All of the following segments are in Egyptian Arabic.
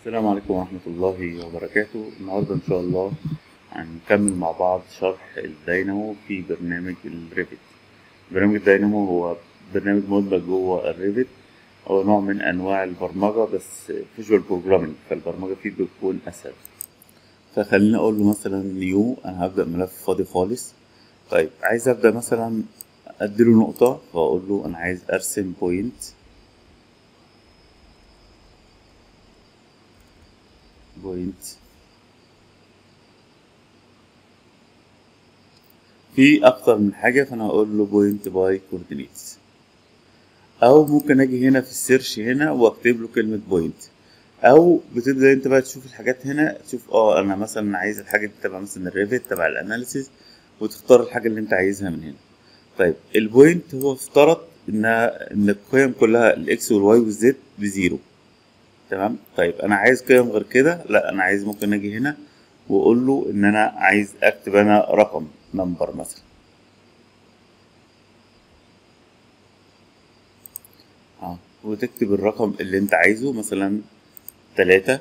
السلام عليكم ورحمة الله وبركاته النهاردة إن شاء الله هنكمل مع بعض شرح الداينامو في برنامج الريفت برنامج الداينامو هو برنامج مدمج جوه الريفت هو نوع من أنواع البرمجة بس فيجوال بروجرامينج فالبرمجة فيه بتكون أسهل فخليني أقول له مثلا نيو أنا هبدأ ملف فاضي خالص طيب عايز أبدأ مثلا أديله نقطة فأقول له أنا عايز أرسم بوينت بوينت في اكتر من حاجه فانا هقول له بوينت باي كوردينيتس او ممكن اجي هنا في السيرش هنا واكتب له كلمه بوينت او بتبدا انت بقى تشوف الحاجات هنا تشوف اه انا مثلا عايز الحاجه دي تبع مثلا الريفت تبع الاناليسيس وتختار الحاجه اللي انت عايزها من هنا طيب البوينت هو افترض انها ان القيم كلها الاكس والواي والزد بزيرو تمام طيب انا عايز قيم غير كده لا انا عايز ممكن اجي هنا واقول له ان انا عايز اكتب انا رقم نمبر مثلا اه وتكتب الرقم اللي انت عايزه مثلا تلاتة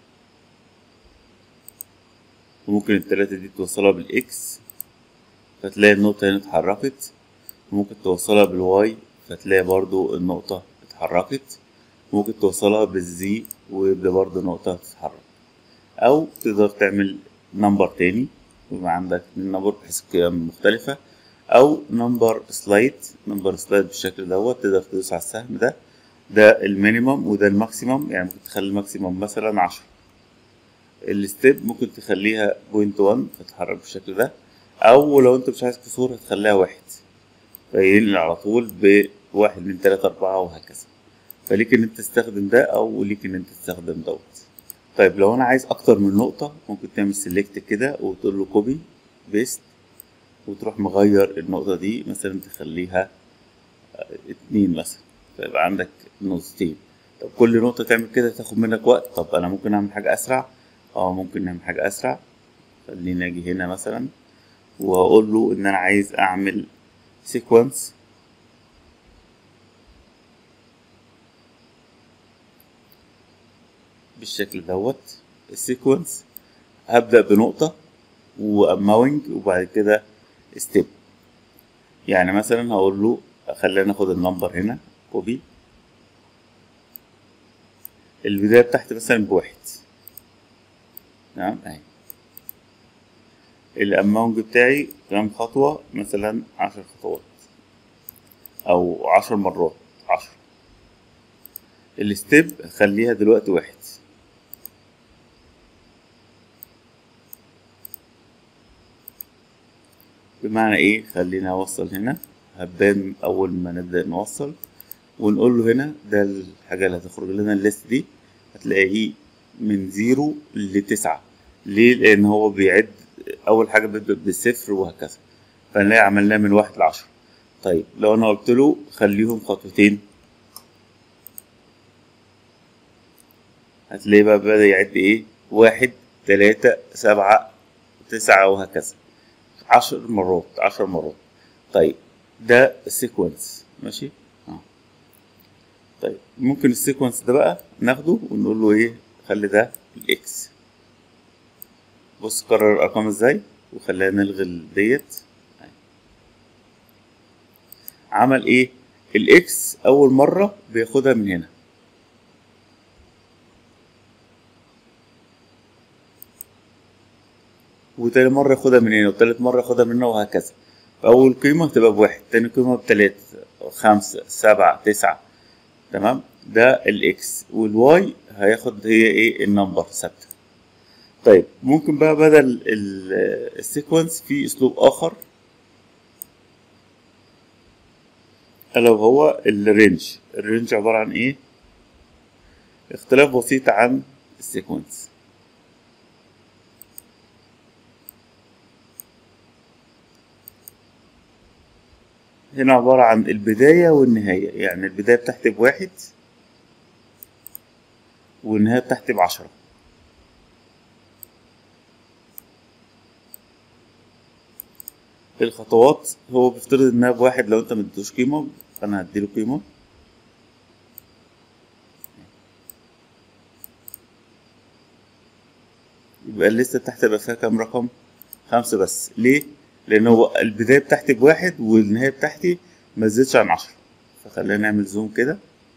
وممكن التلاتة دي توصلها بالاكس فتلاقي النقطة هنا اتحركت ممكن توصلها بالواي فتلاقي برضو النقطة اتحركت ممكن توصلها بالزي ويبدأ برضه نقطة تتحرك أو تقدر تعمل نمبر تاني يبقى عندك نمبر بحيث قيم مختلفة أو نمبر سلايد نمبر سلايد بالشكل دوت تقدر تدوس على السهم ده ده المينيمم وده الماكسيمم يعني ممكن تخلي الماكسيمم مثلا عشرة الستيب ممكن تخليها بوينت وان فتتحرك بالشكل ده أو لو أنت مش عايز كسور هتخليها واحد فينقل على طول بواحد اتنين تلاتة أربعة وهكذا فليك ان انت تستخدم ده او ليك ان انت تستخدم دوت طيب لو انا عايز اكتر من نقطة ممكن تعمل سيلكت كده وتقول له كوبي بيست وتروح مغير النقطة دي مثلا تخليها اتنين مثلا فيبقى عندك نقطتين طب كل نقطة تعمل كده تاخد منك وقت طب انا ممكن اعمل حاجة اسرع اه ممكن نعمل حاجة اسرع خليني اجي هنا مثلا واقول له ان انا عايز اعمل سيكونس بالشكل دوت السيكونس هبدأ بنقطة وأماونج وبعد كده ستيب يعني مثلا هقول له خلينا ناخد النمبر هنا كوبي البداية بتاعتي مثلا بواحد تمام اهي الأماونج بتاعي كام خطوة مثلا عشر خطوات أو عشر مرات عشر الستيب خليها دلوقتي واحد بمعنى ايه خلينا اوصل هنا هبان اول ما نبدا نوصل ونقول له هنا ده الحاجه اللي هتخرج لنا الليست دي هتلاقيه من زيرو لتسعة ليه لان هو بيعد اول حاجه بيبدا بالصفر وهكذا فنلاقي عملناه من واحد لعشرة طيب لو انا قلت له خليهم خطوتين هتلاقيه بقى بدأ يعد ايه واحد تلاتة سبعة تسعة وهكذا عشر مرات عشر مرات طيب ده السيكونس ماشي اه طيب ممكن السيكونس ده بقى ناخده ونقول له ايه خلي ده الاكس بص كرر الارقام ازاي وخلينا نلغي ديت عمل ايه الاكس اول مره بياخدها من هنا وتاني مرة ياخدها من هنا وتالت مرة ياخدها من هنا وهكذا فأول قيمة هتبقى بواحد تاني قيمة بتلاتة خمسة سبعة تسعة تمام ده الإكس والواي هياخد هي إيه النمبر ثابتة طيب ممكن بقى بدل السيكونس في أسلوب آخر ألا وهو الرينج الرينج عبارة عن إيه اختلاف بسيط عن السيكونس هنا عبارة عن البداية والنهاية يعني البداية بتاعتي بواحد والنهاية بتاعتي بعشرة الخطوات هو بيفترض انها بواحد لو انت مديتوش قيمة فانا هديله قيمة يبقى الليستة تحت يبقى فيها كام رقم خمسة بس ليه لان هو البداية بتاعتي بواحد والنهاية بتاعتي ما تزيدش عن عشرة فخلينا نعمل زوم كده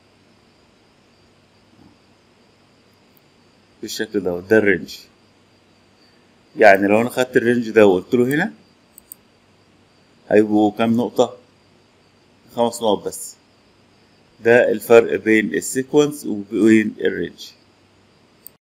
بالشكل ده ده الرينج يعني لو انا خدت الرينج ده وقلت له هنا هيبقوا كام نقطة خمس نقط بس ده الفرق بين السيكونس وبين الرينج